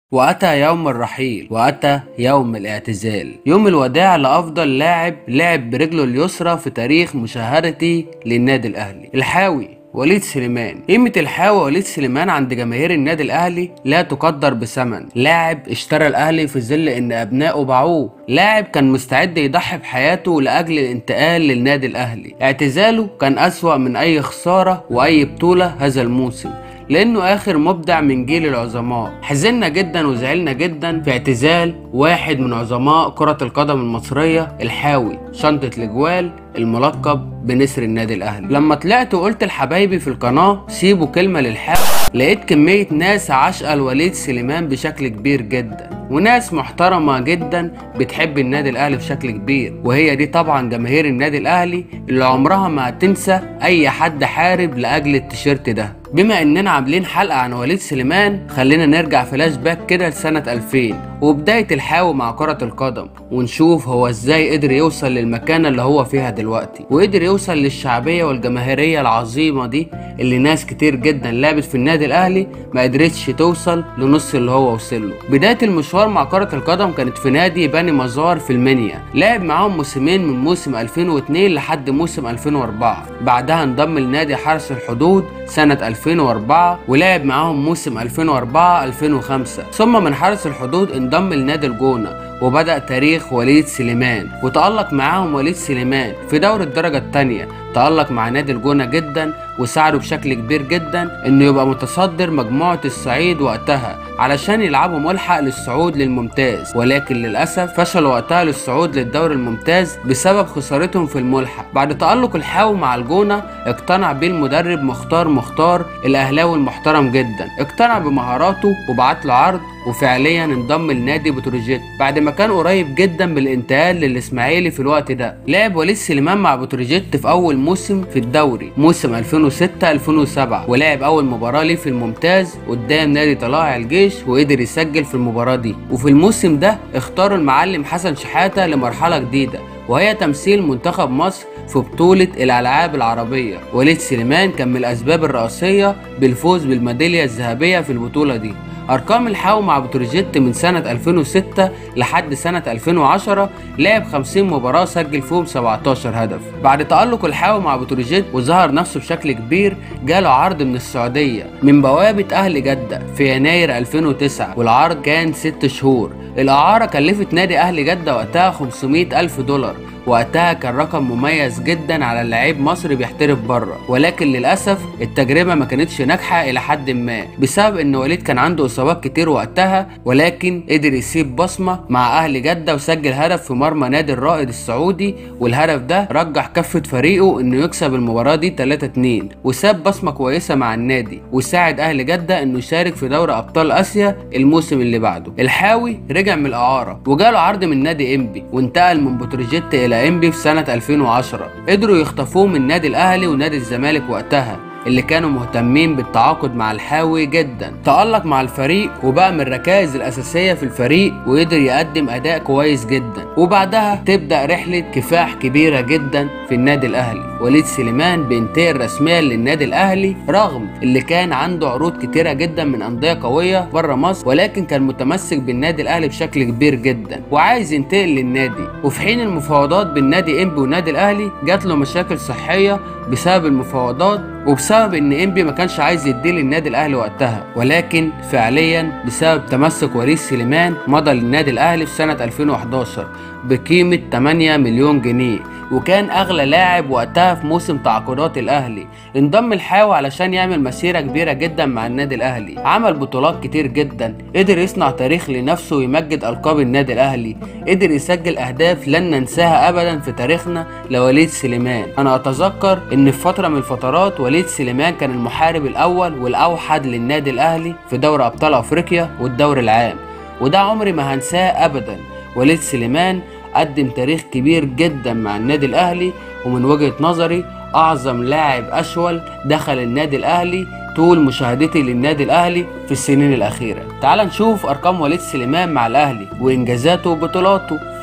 وأتى يوم الرحيل وأتى يوم الاعتزال يوم الوداع لأفضل لاعب لعب برجله اليسرى في تاريخ مشاهدتي للنادي الأهلي الحاوي وليد سليمان قيمة الحاوي وليد سليمان عند جماهير النادي الأهلي لا تقدر بثمن لاعب اشترى الأهلي في ظل إن أبنائه باعوه لاعب كان مستعد يضحي بحياته لأجل الانتقال للنادي الأهلي اعتزاله كان أسوأ من أي خسارة وأي بطولة هذا الموسم لانه اخر مبدع من جيل العظماء حزنا جدا وزعلنا جدا في اعتزال واحد من عظماء كرة القدم المصرية الحاوي شنطة الجوال الملقب بنسر النادي الاهلي لما طلعت وقلت لحبايبي في القناة سيبوا كلمة للحاوي لقيت كمية ناس عاشقة لوليد سليمان بشكل كبير جدا وناس محترمة جدا بتحب النادي الأهلي بشكل كبير وهي دي طبعا جماهير النادي الأهلي اللي عمرها ما هتنسى أي حد حارب لأجل التيشيرت ده بما اننا عاملين حلقة عن وليد سليمان خلينا نرجع فلاش باك كده لسنة 2000 وبداية الحاوي مع كرة القدم ونشوف هو ازاي قدر يوصل للمكانة اللي هو فيها دلوقتي وقدر يوصل للشعبية والجماهيرية العظيمة دي اللي ناس كتير جدا لعبت في النادي الاهلي ما قدرتش توصل لنص اللي هو وصل له بداية المشوار مع كرة القدم كانت في نادي بني مزار في المنيا لعب معاهم موسمين من موسم 2002 لحد موسم 2004 بعدها انضم لنادي حرس الحدود سنة 2004 ولعب معاهم موسم 2004 2005 ثم من حرس الحدود انضم لنادي الجونة وبدأ تاريخ وليد سليمان وتألق معاهم وليد سليمان في دوري الدرجة الثانية تألق مع نادي الجونة جدا وساعده بشكل كبير جدا انه يبقى متصدر مجموعة الصعيد وقتها علشان يلعبوا ملحق للصعود للممتاز ولكن للأسف فشلوا وقتها للصعود للدوري الممتاز بسبب خسارتهم في الملحق بعد تألق الحاوي مع الجونة اقتنع بيه المدرب مختار مختار الأهلاوي المحترم جدا اقتنع بمهاراته وبعت له عرض وفعليا انضم لنادي بتروجيت بعد ما كان قريب جدا من الانتقال للاسماعيلي في الوقت ده لعب وليد سليمان مع بتروجيت في اول موسم في الدوري موسم 2006 2007 ولعب اول مباراه ليه في الممتاز قدام نادي طلائع الجيش وقدر يسجل في المباراه دي وفي الموسم ده اختاروا المعلم حسن شحاته لمرحله جديده وهي تمثيل منتخب مصر في بطولة الألعاب العربية وليد سليمان كان من الأسباب الرئيسية بالفوز بالميدالية الذهبية في البطولة دي أرقام الحاو مع بتروجيت من سنة 2006 لحد سنة 2010 لعب 50 مباراة سجل فيهم 17 هدف بعد تألق الحاو مع بتروجيت وظهر نفسه بشكل كبير جاله عرض من السعودية من بوابة أهل جدة في يناير 2009 والعرض كان 6 شهور الإعارة كلفت نادي أهل جدة وقتها 500 ألف دولار وقتها كان رقم مميز جدا على لعيب مصري بيحترف بره ولكن للاسف التجربه ما كانتش ناجحه الى حد ما بسبب ان وليد كان عنده اصابات كتير وقتها ولكن قدر يسيب بصمه مع اهل جده وسجل هدف في مرمى نادي الرائد السعودي والهدف ده رجح كفه فريقه انه يكسب المباراه دي 3 2 وساب بصمه كويسه مع النادي وساعد اهل جده انه يشارك في دوري ابطال اسيا الموسم اللي بعده الحاوي رجع من الاعاره وجاله عرض من نادي انبي وانتقل من بتروجيت الى انبي في سنة 2010 قدروا يخطفوه من نادي الأهلي ونادي الزمالك وقتها اللي كانوا مهتمين بالتعاقد مع الحاوي جدا تألق مع الفريق وبقى من الركائز الأساسية في الفريق وقدر يقدم أداء كويس جدا وبعدها تبدأ رحلة كفاح كبيرة جدا في النادي الأهلي وليد سليمان بينتقل رسميا للنادي الأهلي رغم اللي كان عنده عروض كتيرة جدا من أندية قوية بره مصر ولكن كان متمسك بالنادي الأهلي بشكل كبير جدا وعايز ينتقل للنادي وفي حين المفاوضات بين نادي إنبي والنادي الأهلي جات له مشاكل صحية بسبب المفاوضات وبسبب ان انبي ما كانش عايز يديه للنادي الاهلي وقتها ولكن فعليا بسبب تمسك وليد سليمان مضى للنادي الاهلي في سنه 2011 بقيمه 8 مليون جنيه وكان اغلى لاعب وقتها في موسم تعاقدات الاهلي انضم الحاوي علشان يعمل مسيره كبيره جدا مع النادي الاهلي عمل بطولات كتير جدا قدر يصنع تاريخ لنفسه ويمجد القاب النادي الاهلي قدر يسجل اهداف لن ننساها ابدا في تاريخنا لوليد سليمان انا اتذكر ان في فتره من الفترات وليد سليمان كان المحارب الاول والاوحد للنادي الاهلي في دوري ابطال افريقيا والدوري العام وده عمري ما هنساه ابدا وليد سليمان قدم تاريخ كبير جدا مع النادي الاهلي ومن وجهه نظري اعظم لاعب اشول دخل النادي الاهلي طول مشاهدتي للنادي الاهلي في السنين الاخيره تعال نشوف ارقام وليد سليمان مع الاهلي وانجازاته وبطولاته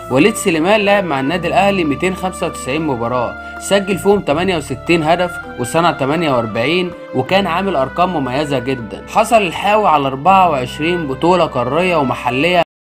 وليد سليمان لعب مع النادي الاهلي 295 مباراه سجل فيهم 68 هدف وصنع 48 وكان عامل ارقام مميزه جدا حصل الحاوي على 24 بطوله قاريه ومحليه